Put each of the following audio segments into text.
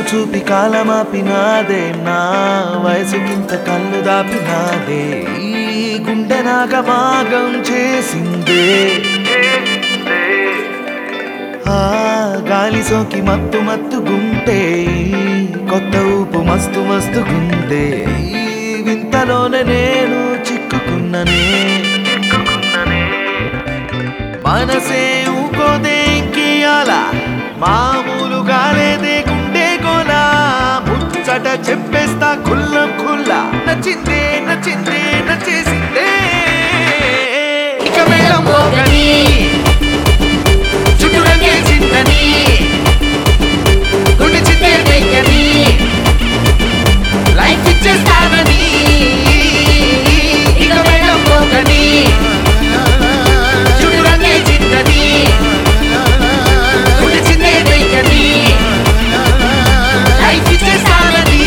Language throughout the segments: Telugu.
చూపి కాలమాపినాదే నా వయసుకింత కళ్ళు దాపినాదే ఈ గుండె నాగమాగం చేసిందే ఆ గాలి సోకి మత్తు మత్తు గుంటే కొత్త ఊపు మస్తు మస్తు గుందే ఈ వింతలోనే నేను చిక్కుకున్ననే మనసే ఊకోదే ఇంకియాల మామూలుగా లేదే గుండె కోలా ముచ్చట చెప్పేస్తా కుల్లం కుల్లా నచ్చిందే నచ్చిందే నచ్చేసిందే ఇక మేళం మోగని చుట్టూ రంగేసిందని గుండె చిందే వెయ్యని లైఫ్ ఇచ్చేస్తానని ఇక మేళం మోగని చుట్టూ రంగేసిందని గుండె చిందే వెయ్యని లైఫ్ ఇచ్చేస్తానని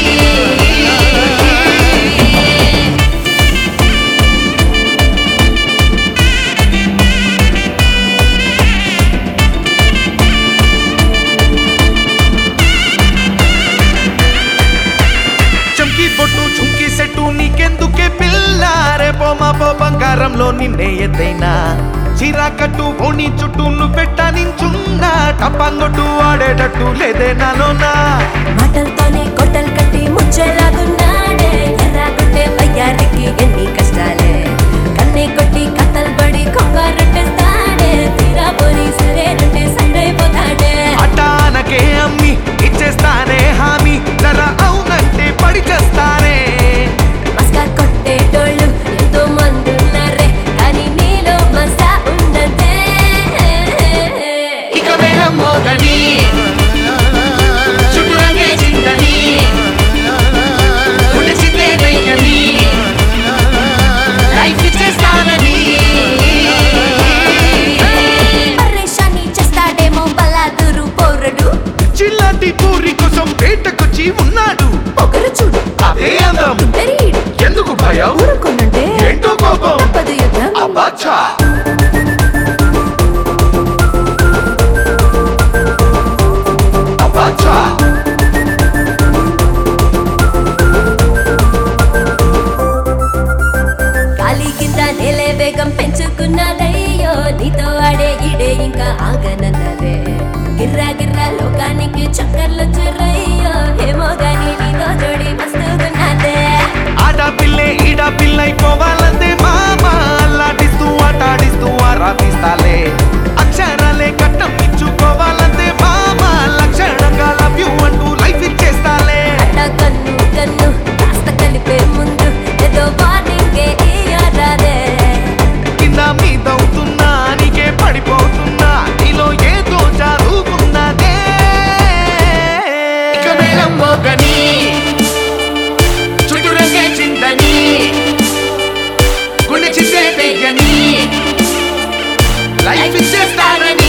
చంకి బొట్టు చుంకి సెట్టు నీకెందుకే పిల్ల రేపో మాపో బంగారంలో నిన్నే ఎత్తైనా చిరాకట్టు ఓణి చుట్టూ నువ్వు పెట్టా నించున్నా టప్పంగొట్టు ఆడేటట్టు లేదే నాలోనా మాటలతోనే కొట్టలు కట్టి ముచ్చేలాగున్నాడే ఎర్రాగుంటే వయ్యారికి ఎన్ని కష్టాలే కన్నే కొట్టి కత్తలు పడి కొంగారట్టేస్తాడే తీరా పోని సరేనంటే సంగైపోతాడే అటానకే అమ్మి ఇచ్చేస్తానే హామీ జర అవునంటే పడి చేస్తానే మస్కా కొట్టేటోళ్ళు ఎంతో మంది ఉన్నారే కానీ నీలో మసా ఉండదే ఇక మేళం మోగని చుట్టూ రంగేసిందని గుండె చిందే వెయ్యని లైఫ్ ఇచ్చేస్తానని పరేషాని చేస్తాడేమో బలాదురు పోరడు చిల్లాటి పూరి కోసం వేటకొచ్చి ఉన్నాడు పొగరు చూడు అదే అందం తెరీడు ఎందుకు భయం ఊరుకున్నంటే ఏంటో కోపం తప్పదు యుద్ధం అబ్బచ్చా అబ్బచ్చా గాలి కింద నేలే వేగం పెంచుకున్నదయ్యో నీతో ఆడే ఈడే ఇంకా ఆగనన్నదే గిర్రా గిర్రా లోకానికి చక్కర్లు చుర్రయ్యో ఏమో గాని నీతో జోడి మస్తుగున్నదే ఆడపిల్లే ఈడ పిల్లైపోవాలందే మామ అల్లాడిస్తూ ఆటాడిస్తూ ఆరాధిస్తాలే అక్షరాలే కట్టం ఇచ్చుకోవాలందే మామ లక్షణంగా లవ్ యూ అంటూ లైఫ్ ఇచ్చేస్తాలే అట్ట కన్ను కన్ను కాస్త కలిపే ముందు ఏదో వార్నింగే ఇయ్యరాదే కింద మీదవుతున్నా నీకే పడిపోతున్నా నీలో ఏదో చదువుకున్నదే ఇక మేళం మోగని చుట్టూ రంగే చిందని గుండె చిందే వెయ్యని లైఫ్ ఇచ్చేస్తానని